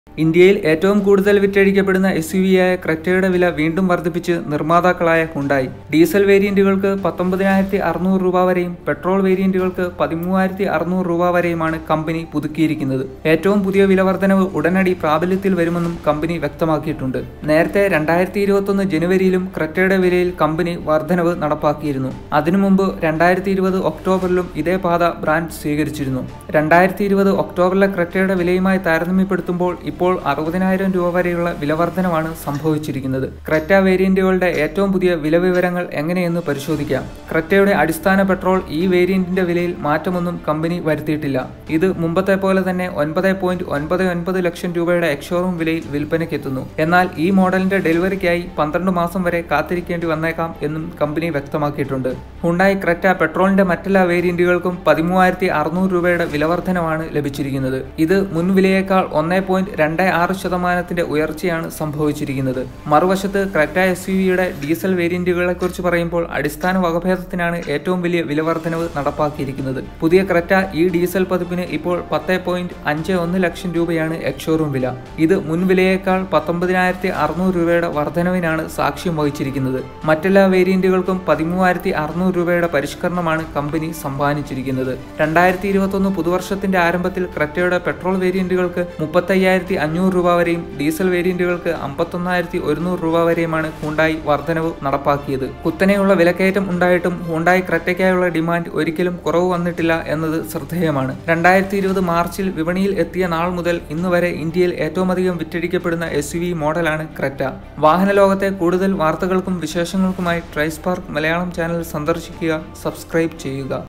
ഇന്ത്യയിൽ ഏറ്റവും കൂടുതൽ വിറ്റഴിക്കപ്പെടുന്ന എസ് യു വിയായ ക്രെറ്റയുടെ വില വീണ്ടും വർദ്ധിപ്പിച്ച് നിർമ്മാതാക്കളായ ഹുണ്ടായി ഡീസൽ വേരിയന്റുകൾക്ക് പത്തൊമ്പതിനായിരത്തി അറുന്നൂറ് രൂപ വരെയും പെട്രോൾ വേരിയന്റുകൾക്ക് പതിമൂവായിരത്തി അറുന്നൂറ് രൂപ വരെയുമാണ് കമ്പനി പുതുക്കിയിരിക്കുന്നത് ഏറ്റവും പുതിയ വില വർധനവ് ഉടനടി പ്രാബല്യത്തിൽ വരുമെന്നും കമ്പനി വ്യക്തമാക്കിയിട്ടുണ്ട് നേരത്തെ രണ്ടായിരത്തി ഇരുപത്തൊന്ന് ജനുവരിയിലും ക്രെറ്റയുടെ വിലയിൽ കമ്പനി വർധനവ് നടപ്പാക്കിയിരുന്നു അതിനു മുമ്പ് രണ്ടായിരത്തി ഇരുപത് ഒക്ടോബറിലും ഇതേ പാത ബ്രാൻഡ് സ്വീകരിച്ചിരുന്നു രണ്ടായിരത്തി ഇരുപത് ഒക്ടോബറിലെ ക്രെറ്റയുടെ വിലയുമായി താരതമ്യപ്പെടുത്തുമ്പോൾ ഇപ്പോൾ അറുപതിനായിരം രൂപ വരെയുള്ള വിലവർധനമാണ് സംഭവിച്ചിരിക്കുന്നത് ക്രെറ്റ വേരിയന്റുകളുടെ ഏറ്റവും പുതിയ വില വിവരങ്ങൾ എങ്ങനെയെന്ന് പരിശോധിക്കാം ക്രെറ്റയുടെ അടിസ്ഥാന പെട്രോൾ ഈ വേരിയന്റിന്റെ വിലയിൽ മാറ്റമൊന്നും കമ്പനി വരുത്തിയിട്ടില്ല ഇത് മുമ്പത്തെ പോലെ തന്നെ ഒൻപത് പോയിന്റ് ഒൻപത് ഒൻപത് ലക്ഷം രൂപയുടെ എക്സ്ഷോറൂം വിലയിൽ വിൽപ്പനയ്ക്കെത്തുന്നു എന്നാൽ ഈ മോഡലിന്റെ ഡെലിവറിക്കായി പന്ത്രണ്ട് മാസം വരെ കാത്തിരിക്കേണ്ടി വന്നേക്കാം എന്നും കമ്പനി വ്യക്തമാക്കിയിട്ടുണ്ട് ഹുണ്ടായി ക്രെറ്റ പെട്രോളിന്റെ മറ്റെല്ലാ വേരിയന്റുകൾക്കും പതിമൂവായിരത്തി അറുന്നൂറ് രൂപയുടെ വിലവർധനമാണ് ലഭിച്ചിരിക്കുന്നത് ഇത് മുൻ വിലയേക്കാൾ ഒന്നേ പോയിന്റ് രണ്ട് ആറ് ശതമാനത്തിന്റെ ഉയർച്ചയാണ് സംഭവിച്ചിരിക്കുന്നത് മറുവശത്ത് ക്രെറ്റ എസ് യു വിയുടെ ഡീസൽ വേരിയന്റുകളെ കുറിച്ച് പറയുമ്പോൾ അടിസ്ഥാന വകഭേദത്തിനാണ് ഏറ്റവും വലിയ വിലവർധനവ് നടപ്പാക്കിയിരിക്കുന്നത് പുതിയ ക്രെറ്റ ഈ ഡീസൽ പതിപ്പിന് ഇപ്പോൾ പത്ത് പോയിന്റ് അഞ്ച് ഒന്ന് ലക്ഷം രൂപയാണ് എക്സ്ഷോറൂം വില ഇത് മുൻ വിലയേക്കാൾ പത്തൊമ്പതിനായിരത്തി അറുന്നൂറ് രൂപയുടെ വർധനവിനാണ് സാക്ഷ്യം വഹിച്ചിരിക്കുന്നത് മറ്റെല്ലാ വേരിയന്റുകൾക്കും പതിമൂവായിരത്തി അറുന്നൂറ് രൂപയുടെ പരിഷ്കരണമാണ് കമ്പനി സമ്മാനിച്ചിരിക്കുന്നത് രണ്ടായിരത്തി ഇരുപത്തൊന്ന് പുതുവർഷത്തിന്റെ ആരംഭത്തിൽ ക്രെറ്റയുടെ പെട്രോൾ വേരിയന്റുകൾക്ക് മുപ്പത്തയ്യായിരത്തി അഞ്ഞൂറ് രൂപ വരെയും ഡീസൽ വേരിയന്റുകൾക്ക് അമ്പത്തൊന്നായിരത്തി ഒരുന്നൂറ് രൂപ വരെയുമാണ് ഹുണ്ടായി വർധനവ് നടപ്പാക്കിയത് കുത്തനെയുള്ള വിലക്കയറ്റം ഉണ്ടായിട്ടും ഹുണ്ടായി ക്രെറ്റയ്ക്കായുള്ള ഡിമാൻഡ് ഒരിക്കലും കുറവ് വന്നിട്ടില്ല എന്നത് ശ്രദ്ധേയമാണ് രണ്ടായിരത്തി ഇരുപത് മാർച്ചിൽ വിപണിയിൽ എത്തിയ നാൾ മുതൽ ഇന്ന് വരെ ഇന്ത്യയിൽ ഏറ്റവും അധികം വിറ്റഴിക്കപ്പെടുന്ന എസ് യു വി മോഡലാണ് ക്രെറ്റ വാഹന ലോകത്തെ കൂടുതൽ വാർത്തകൾക്കും വിശേഷങ്ങൾക്കുമായി ട്രൈസ്പാർക്ക് മലയാളം ചാനൽ സന്ദർശിക്കുക സബ്സ്ക്രൈബ് ചെയ്യുക